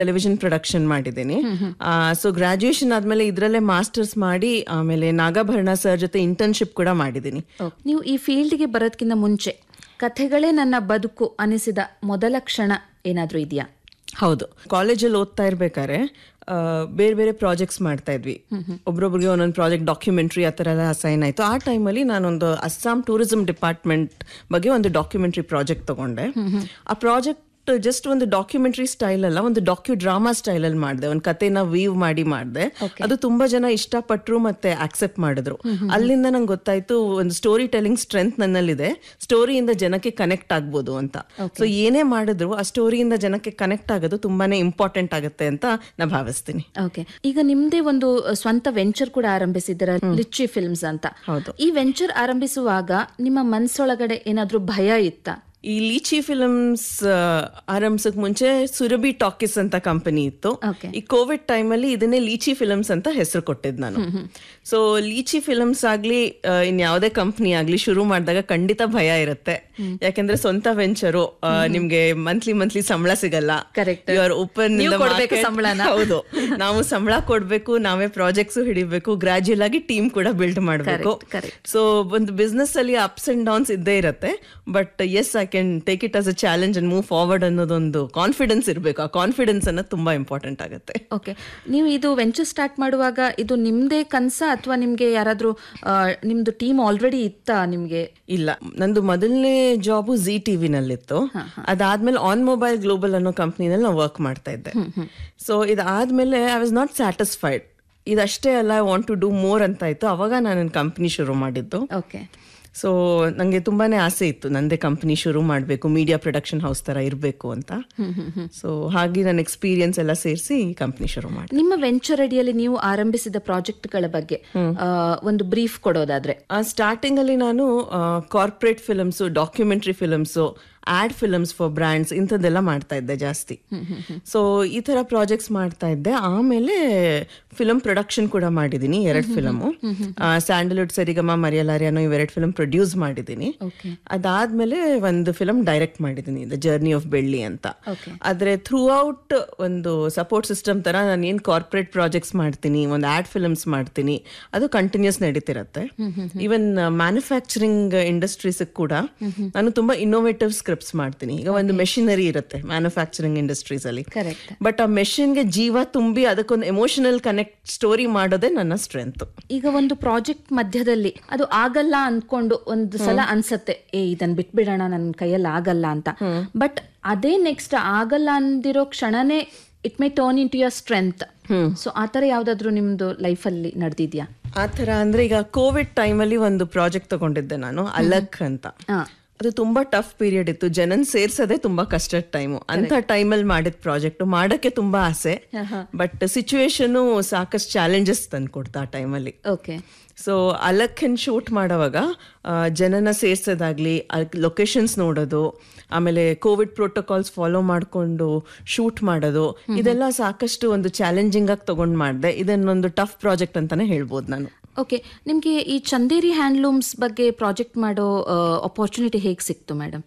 Television production ಮಾಡಿದ್ದೀನಿ so graduation ಆದ್ಮೇಲೆ ಇದರಲ್ಲೇ ಮಾಸ್ಟರ್ಸ್ ಮಾಡಿ ಆಮೇಲೆ ನಾಗಾಭರಣ ಸರ್ ಜೊತೆ ಇಂಟರ್ನ್ಶಿಪ್ ಕೂಡ ಮಾಡಿದ್ದೀನಿ ನೀವು ಈ ಫೀಲ್ಡ್ಗೆ ಬರೋದಕ್ಕಿಂತ ಮುಂಚೆ ಕಥೆಗಳೇ ನನ್ನ ಬದುಕು ಅನಿಸಿದ ಮೊದಲ ಕ್ಷಣ ಏನಾದ್ರೂ ಇದೆಯಾ ಹೌದು ಕಾಲೇಜಲ್ಲಿ ಓದ್ತಾ ಇರ್ಬೇಕಾದ್ರೆ ಆ, ಬೇರೆ ಬೇರೆ ಪ್ರಾಜೆಕ್ಟ್ಸ್ ಮಾಡ್ತಾ ಇದ್ವಿ ಒಬ್ರೊಬ್ರಿಗೆ ಒಂದೊಂದು ಪ್ರಾಜೆಕ್ಟ್ ಡಾಕ್ಯುಮೆಂಟ್ರಿ ಆ ಥರ ಎಲ್ಲ ಅಸೈನ್ ಆಯಿತು ಆ ಟೈಮಲ್ಲಿ ನಾನೊಂದು ಅಸ್ಸಾಂ ಟೂರಿಸಂ ಡಿಪಾರ್ಟ್ಮೆಂಟ್ ಬಗ್ಗೆ ಒಂದು ಡಾಕ್ಯುಮೆಂಟ್ರಿ ಪ್ರಾಜೆಕ್ಟ್ ತಗೊಂಡೆ ಆ ಪ್ರಾಜೆಕ್ಟ್ ಜಸ್ಟ್ ಒಂದು ಡಾಕ್ಯುಮೆಂಟ್ರಿ ಸ್ಟೈಲ್ ಅಲ್ಲ ಒಂದು ಡಾಕ್ಯು ಡ್ರಾಮಾ ಸ್ಟೈಲ್ ಅಲ್ಲಿ ಮಾಡಿದೆ ಒಂದು ಕತೆನ ವೀವ್ ಮಾಡಿ ಮಾಡಿದೆ ಅದು ತುಂಬಾ ಜನ ಇಷ್ಟಪಟ್ರು ಮತ್ತೆ ಆಕ್ಸೆಪ್ಟ್ ಮಾಡಿದ್ರು ಅಲ್ಲಿಂದ ನಂಗೆ ಗೊತ್ತಾಯ್ತು ಒಂದು ಸ್ಟೋರಿ ಟೆಲಿಂಗ್ ಸ್ಟ್ರೆಂತ್ ನನ್ನಲ್ಲಿದೆ ಸ್ಟೋರಿಯಿಂದ ಜನಕ್ಕೆ ಕನೆಕ್ಟ್ ಆಗ್ಬೋದು ಅಂತ ಸೊ ಏನೇ ಮಾಡಿದ್ರು ಆ ಸ್ಟೋರಿಯಿಂದ ಜನಕ್ಕೆ ಕನೆಕ್ಟ್ ಆಗೋದು ತುಂಬಾನೇ ಇಂಪಾರ್ಟೆಂಟ್ ಆಗುತ್ತೆ ಅಂತ ನಾ ಭಾವಿಸ್ತೀನಿ ಓಕೆ ಈಗ ನಿಮ್ದೇ ಒಂದು ಸ್ವಂತ ವೆಂಚರ್ ಕೂಡ ಆರಂಭಿಸಿದ್ದೀರ ಲಿಚ್ಚಿ ಫಿಲ್ಮ್ಸ್ ಅಂತ ಹೌದು. ಈ ವೆಂಚರ್ ಆರಂಭಿಸುವಾಗ ನಿಮ್ಮ ಮನ್ಸೊಳಗಡೆ ಏನಾದ್ರೂ ಭಯ ಇತ್ತಾ ಈ ಲೀಚಿ ಫಿಲಮ್ಸ್ ಆರಂಭಿಸಕ್ ಮುಂಚೆ ಸುರಭಿ ಟಾಕೀಸ್ ಅಂತ ಕಂಪನಿ ಇತ್ತು Okay. ಈ ಕೋವಿಡ್ ಟೈಮಲ್ಲಿ ಇದನ್ನೇ ಲೀಚಿ ಫಿಲಮ್ಸ್ ಅಂತ ಹೆಸರು ಕೊಟ್ಟಿದ್ ನಾನು ಸೊ ಲೀಚಿ ಫಿಲಮ್ಸ್ ಆಗ್ಲಿ ಆ, ಇನ್ ಯಾವುದೇ ಕಂಪನಿ ಆಗ್ಲಿ ಶುರು ಮಾಡಿದಾಗ ಖಂಡಿತ ಭಯ ಇರುತ್ತೆ ಯಾಕಂದ್ರೆ ಸ್ವಂತ ವೆಂಚರು ನಿಮ್ಗೆ ಮಂತ್ಲಿ ಮಂತ್ಲಿ ಸಂಬಳ ಸಿಗಲ್ಲ Correct. ಆರ್ ಓಪನ್ ನೀವು ಕೊಡ್ಬೇಕು ಸಂಬಳನ. ಹೌದು ನಾವು ಸಂಬಳ ಕೊಡ್ಬೇಕು ನಾವೇ ಪ್ರಾಜೆಕ್ಟ್ಸ್ ಹಿಡಿಬೇಕು ಗ್ರಾಜುಯಲ್ ಆಗಿ ಟೀಮ್ ಕೂಡ ಬಿಲ್ಡ್ ಮಾಡಬೇಕು Correct, correct. ಸೊ ಒಂದು ಬಿಸ್ನೆಸ್ ಅಲ್ಲಿ ಅಪ್ಸ್ ಅಂಡ್ ಡೌನ್ಸ್ ಇದ್ದೇ ಇರುತ್ತೆ but yes I can take it as a challenge and move forward ಅನ್ನೋದೊಂದು ಕಾನ್ಫಿಡೆನ್ಸ್ ಇರಬೇಕು ಆ ಕಾನ್ಫಿಡೆನ್ಸ್ ಅನ್ನೋದು ತುಂಬಾ ಇಂಪಾರ್ಟೆಂಟ್ ಆಗುತ್ತೆ ಓಕೆ ನೀವು ಇದು ವೆಂಚರ್ ಸ್ಟಾರ್ಟ್ ಮಾಡುವಾಗ ಇದು ನಿಮ್ದೇ ಕನ್ಸ ಅಥವಾ ನಿಮ್ಗೆ ಯಾರಾದ್ರೂ ಆ, ನಿಮ್ದು ಟೀಮ್ ಆಲ್ರೆಡಿ ಇತ್ತಾ ನಿಮ್ಗೆ ಇಲ್ಲ ನಂದು ಮೊದಲನೇ ಜಾಬು ಜಿ ಟಿವಿ ನಲ್ಲಿತ್ತು ಅದಾದ್ಮೇಲೆ ಆನ್ ಮೊಬೈಲ್ ಗ್ಲೋಬಲ್ ಅನ್ನೋ ಕಂಪ್ನಿನಲ್ಲಿ ನಾವು ವರ್ಕ್ ಮಾಡ್ತಾ ಇದ್ದೆ ಸೊ ಇದಾದ್ಮೇಲೆ ಐ ವಾಸ್ ನಾಟ್ ಸ್ಯಾಟಿಸ್ಫೈಡ್ ಇದಷ್ಟೇ ಅಲ್ಲ I want to do more ಅಂತ ಇತ್ತು ಅವಾಗ ನಾನು ಕಂಪ್ನಿ ಶುರು ಮಾಡಿದ್ದು ಓಕೆ ಸೊ ನನಗೆ ತುಂಬಾನೇ ಆಸೆ ಇತ್ತು ನಂದೇ ಕಂಪ್ನಿ ಶುರು ಮಾಡಬೇಕು ಮೀಡಿಯಾ ಪ್ರೊಡಕ್ಷನ್ ಹೌಸ್ ತರ ಇರಬೇಕು ಅಂತ ಸೊ ಹಾಗೆ ನನ್ನ ಎಕ್ಸ್ಪೀರಿಯನ್ಸ್ ಎಲ್ಲ ಸೇರಿಸಿ ಕಂಪ್ನಿ ಶುರು ಮಾಡಿ ನಿಮ್ಮ ವೆಂಚರ್ ಅಡಿಯಲ್ಲಿ ನೀವು ಆರಂಭಿಸಿದ ಪ್ರಾಜೆಕ್ಟ್ಗಳ ಬಗ್ಗೆ ಆ, ಒಂದು ಬ್ರೀಫ್ ಕೊಡೋದಾದ್ರೆ ಸ್ಟಾರ್ಟಿಂಗ್ ಅಲ್ಲಿ ನಾನು corporate films documentary films ad films for brands ಇಂಥದ್ದೆಲ್ಲ ಮಾಡ್ತಾ ಇದ್ದೆ ಜಾಸ್ತಿ ಸೊ ಈ ತರ ಪ್ರಾಜೆಕ್ಟ್ಸ್ ಮಾಡ್ತಾ ಇದ್ದೆ ಆಮೇಲೆ ಫಿಲಮ್ ಪ್ರೊಡಕ್ಷನ್ ಕೂಡ ಮಾಡಿದ್ದೀನಿ ಎರಡು ಫಿಲಮು ಸ್ಯಾಂಡಲ್ವುಡ್ ಸರಿಗಮ ಮರಿಯಲಾರಿ ಅನ್ನೋ ಇವೆರಡು ಫಿಲಮ್ ಪ್ರೊಡ್ಯೂಸ್ ಮಾಡಿದ್ದೀನಿ ಓಕೆ ಅದಾದ್ಮೇಲೆ ಒಂದು ಫಿಲಮ್ ಡೈರೆಕ್ಟ್ ಮಾಡಿದ್ದೀನಿ ದ ಜರ್ನಿ ಆಫ್ ಬೆಳ್ಳಿ ಅಂತ Okay. ಆದ್ರೆ ಥ್ರೂ ಔಟ್ ಒಂದು ಸಪೋರ್ಟ್ ಸಿಸ್ಟಮ್ ತರ ನಾನು ಏನ್ ಕಾರ್ಪೊರೇಟ್ ಪ್ರಾಜೆಕ್ಟ್ಸ್ ಮಾಡ್ತೀನಿ ಒಂದು ಆಡ್ ಫಿಲ್ಮ್ಸ್ ಮಾಡ್ತೀನಿ ಅದು ಕಂಟಿನ್ಯೂಸ್ ನಡೀತಿರತ್ತೆ ಈವನ್ ಮ್ಯಾನುಫ್ಯಾಕ್ಚರಿಂಗ್ ಇಂಡಸ್ಟ್ರೀಸ್ ಕೂಡ ನಾನು ತುಂಬಾ ಇನ್ನೋವೇಟಿವ್ ಸ್ಕ್ರಿಪ್ಟ್ಸ್ ಮಾಡ್ತೀನಿ ಈಗ ಒಂದು ಮೆಷಿನರಿ ಇರುತ್ತೆ ಮ್ಯಾನುಫ್ಯಾಕ್ಚರಿಂಗ್ ಇಂಡಸ್ಟ್ರೀಸ್ ಅಲ್ಲಿ ಕರೆಕ್ಟ್ ಬಟ್ ಆ ಮೆಷಿನ್ಗೆ ಜೀವ ತುಂಬಿ ಅದಕ್ಕೊಂದು ಎಮೋಷನಲ್ ಕನೆಕ್ಟ್ ಸ್ಟೋರಿ ಮಾಡೋದೇ ನನ್ನ ಸ್ಟ್ರೆಂತ್ ಈಗ ಒಂದು ಪ್ರಾಜೆಕ್ಟ್ ಮಧ್ಯದಲ್ಲಿ ಅದು ಆಗಲ್ಲ ಅನ್ಕೊಂಡು ಒಂದು ಸಲ ಅನ್ಸತ್ತೆ ಏ ಇದನ್ ಬಿಟ್ಬಿಡೋಣ ನನ್ನ ಕೈಯಲ್ಲಿ ಆಗಲ್ಲ ಅಂತ ಬಟ್ ಅದೇ ನೆಕ್ಸ್ಟ್ ಆಗಲ್ಲ ಅಂದಿರೋ ಕ್ಷಣನೇ it may turn into your strength so ಆತರ ಯಾವ್ದಾದ್ರು ನಿಮ್ದು ಲೈಫಲ್ಲಿ ನಡೆದಿದ್ಯಾ ಆ ಥರ ಅಂದ್ರೆ ಈಗ ಕೋವಿಡ್ ಟೈಮಲ್ಲಿ ಒಂದು ಪ್ರಾಜೆಕ್ಟ್ ತಗೊಂಡಿದ್ದೆ ನಾನು ಅಲಕ್ ಅಂತ ಹಾ ಅದು ತುಂಬಾ ಟಫ್ ಪೀರಿಯಡ್ ಇತ್ತು ಜನನ್ ಸೇರ್ಸೋದೇ ತುಂಬಾ ಕಷ್ಟದ ಟೈಮು ಅಂತ ಟೈಮಲ್ಲಿ ಮಾಡಿದ ಪ್ರಾಜೆಕ್ಟ್ ಮಾಡಕ್ಕೆ ತುಂಬಾ ಆಸೆ ಬಟ್ ಸಿಚುವೇಶನ್ ಸಾಕಷ್ಟು ಚಾಲೆಂಜಸ್ ತಂದ್ಕೊಡ್ತಾ ಆ ಟೈಮಲ್ಲಿ ಓಕೆ ಸೊ ಅಲಕ್ಕನ್ ಶೂಟ್ ಮಾಡೋವಾಗ ಆ, ಜನನ ಸೇರ್ಸೋದಾಗ್ಲಿ ಲೊಕೇಶನ್ಸ್ ನೋಡೋದು ಆಮೇಲೆ ಕೋವಿಡ್ ಪ್ರೋಟೋಕಾಲ್ಸ್ ಫಾಲೋ ಮಾಡಿಕೊಂಡು ಶೂಟ್ ಮಾಡೋದು ಇದೆಲ್ಲ ಸಾಕಷ್ಟು ಒಂದು ಚಾಲೆಂಜಿಂಗ್ ಆಗಿ ತಗೊಂಡ್ ಮಾಡಿದೆ ಇದನ್ನೊಂದು ಟಫ್ ಪ್ರಾಜೆಕ್ಟ್ ಅಂತಾನೆ ಹೇಳ್ಬೋದು ನಾನು ಓಕೆ ನಿಮ್ಗೆ ಈ ಚಂದೇರಿ ಹ್ಯಾಂಡ್ಲೂಮ್ಸ್ ಬಗ್ಗೆ ಪ್ರಾಜೆಕ್ಟ್ ಮಾಡೋ ಅಪಾರ್ಚುನಿಟಿ ಹೇಗೆ ಸಿಕ್ತು ಮೇಡಮ್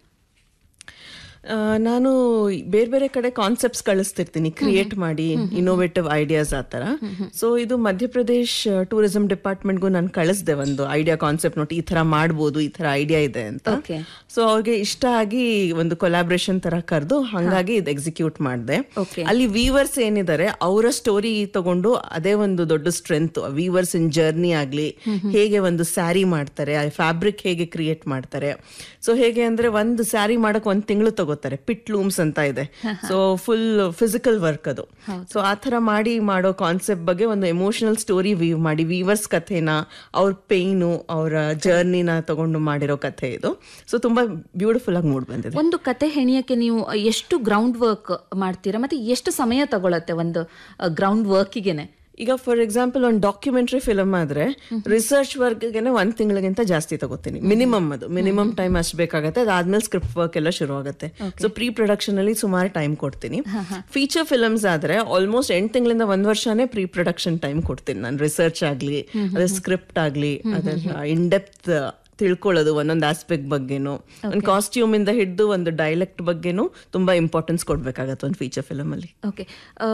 ಆ, ನಾನು ಬೇರೆ ಬೇರೆ ಕಡೆ ಕಾನ್ಸೆಪ್ಟ್ಸ್ ಕಳಿಸ್ತಿರ್ತೀನಿ ಕ್ರಿಯೇಟ್ ಮಾಡಿ ಇನ್ನೋವೇಟಿವ್ ಐಡಿಯಾಸ್ ಆ ಥರ ಸೊ ಇದು ಮಧ್ಯಪ್ರದೇಶ್ ಟೂರಿಸಂ ಡಿಪಾರ್ಟ್ಮೆಂಟ್ಗೂ ನಾನು ಕಳಿಸ್ದೆ ಒಂದು ಐಡಿಯಾ ಕಾನ್ಸೆಪ್ಟ್ ನೋಡಿ ಈ ಥರ ಮಾಡ್ಬೋದು ಈ ಥರ ಐಡಿಯಾ ಇದೆ ಅಂತ ಓಕೆ ಸೊ ಅವ್ರಿಗೆ ಇಷ್ಟ ಆಗಿ ಒಂದು ಕೊಲಾಬ್ರೇಷನ್ ತರ ಕರೆದು ಹಂಗಾಗಿ ಇದು ಎಕ್ಸಿಕ್ಯೂಟ್ ಮಾಡಿದೆ Okay. ಅಲ್ಲಿ ವೀವರ್ಸ್ ಏನಿದ್ದಾರೆ ಅವರ ಸ್ಟೋರಿ ತಗೊಂಡು ಅದೇ ಒಂದು ದೊಡ್ಡ ಸ್ಟ್ರೆಂತ್ ವೀವರ್ಸ್ ಇನ್ ಜರ್ನಿ ಆಗ್ಲಿ ಹೇಗೆ ಒಂದು ಸ್ಯಾರಿ ಮಾಡ್ತಾರೆ ಆ ಫ್ಯಾಬ್ರಿಕ್ ಹೇಗೆ ಕ್ರಿಯೇಟ್ ಮಾಡ್ತಾರೆ ಸೊ ಹೇಗೆ ಅಂದ್ರೆ ಒಂದು ಸ್ಯಾರಿ ಮಾಡಕ್ ಒಂದ್ ತಿಂಗಳು ತಗೋತಾರೆ ಪಿಟ್ ಲೂಮ್ಸ್ ಅಂತ ಇದೆ ಸೊ ಫುಲ್ ಫಿಸಿಕಲ್ ವರ್ಕ್ ಅದು ಸೊ ಆ ತರ ಮಾಡಿ ಮಾಡೋ ಕಾನ್ಸೆಪ್ಟ್ ಬಗ್ಗೆ ಒಂದು ಎಮೋಷನಲ್ ಸ್ಟೋರಿ ವೀವ್ ಮಾಡಿ ವೀವರ್ಸ್ ಕಥೆನ ಅವ್ರ ಪೇಯ್ನು ಅವರ ಜರ್ನಿನ ತಗೊಂಡು ಮಾಡಿರೋ ಕಥೆ ಇದು ಸೊ ತುಂಬಾ ಬ್ಯೂಟಿಫುಲ್ ಆಗಿ ಮೂಡ್ ಬಂದಿದೆ ಒಂದು ಕತೆ ಹೆಣಿಯಕ್ಕೆ ನೀವು ಎಷ್ಟು ಗ್ರೌಂಡ್ ವರ್ಕ್ ಮಾಡ್ತೀರಾ ಮತ್ತೆ ಎಷ್ಟು ಸಮಯ ತಗೊಳತ್ತೆ ಒಂದು ಗ್ರೌಂಡ್ ವರ್ಕಿಗೆನೆ ಈಗ ಫಾರ್ ಎಕ್ಸಾಂಪಲ್ ಒಂದು ಡಾಕ್ಯುಮೆಂಟ್ರಿ ಫಿಲಮ್ ಆದ್ರೆ ರಿಸರ್ಚ್ ವರ್ಕ್ಗೆನೆ ಒಂದ್ ತಿಂಗಳಿಗಿಂತ ಜಾಸ್ತಿ ತಗೋತೀನಿ ಮಿನಿಮಮ್ ಅದು ಮಿನಿಮಮ್ ಟೈಮ್ ಅಷ್ಟು ಬೇಕಾಗತ್ತೆ ಅದಾದ್ಮೇಲೆ ಸ್ಕ್ರಿಪ್ಟ್ ವರ್ಕ್ ಎಲ್ಲ ಶುರು ಆಗುತ್ತೆ ಸೊ ಪ್ರೀ ಪ್ರೊಡಕ್ಷನ್ ಅಲ್ಲಿ ಸುಮಾರು ಟೈಮ್ ಕೊಡ್ತೀನಿ ಫೀಚರ್ ಫಿಲಮ್ಸ್ ಆದ್ರೆ ಆಲ್ಮೋಸ್ಟ್ ಎಂಟು ತಿಂಗಳಿಂದ ಒಂದ್ ವರ್ಷನೇ ಪ್ರೀ ಪ್ರೊಡಕ್ಷನ್ ಟೈಮ್ ಕೊಡ್ತೀನಿ ನಾನು ರಿಸರ್ಚ್ ಆಗ್ಲಿ ಅದ್ರ ಸ್ಕ್ರಿಪ್ಟ್ ಆಗ್ಲಿ ಅದರ ಇನ್ ಡೆಪ್ತ್ ತಿಳ್ಕೊಳ್ಳೋದು ಒಂದೊಂದು ಆಸ್ಪೆಕ್ಟ್ ಬಗ್ಗೆನು ಒಂದು ಕಾಸ್ಟ್ಯೂಮ್ ಇಂದ ಹಿಡಿದು ಒಂದು ಡೈಲೆಕ್ಟ್ ಬಗ್ಗೆನೂ ತುಂಬಾ ಇಂಪಾರ್ಟೆನ್ಸ್ ಕೊಡ್ಬೇಕಾಗತ್ತೆ ಒಂದು ಫೀಚರ್ ಫಿಲಮ್ ಅಲ್ಲಿ ಓಕೆ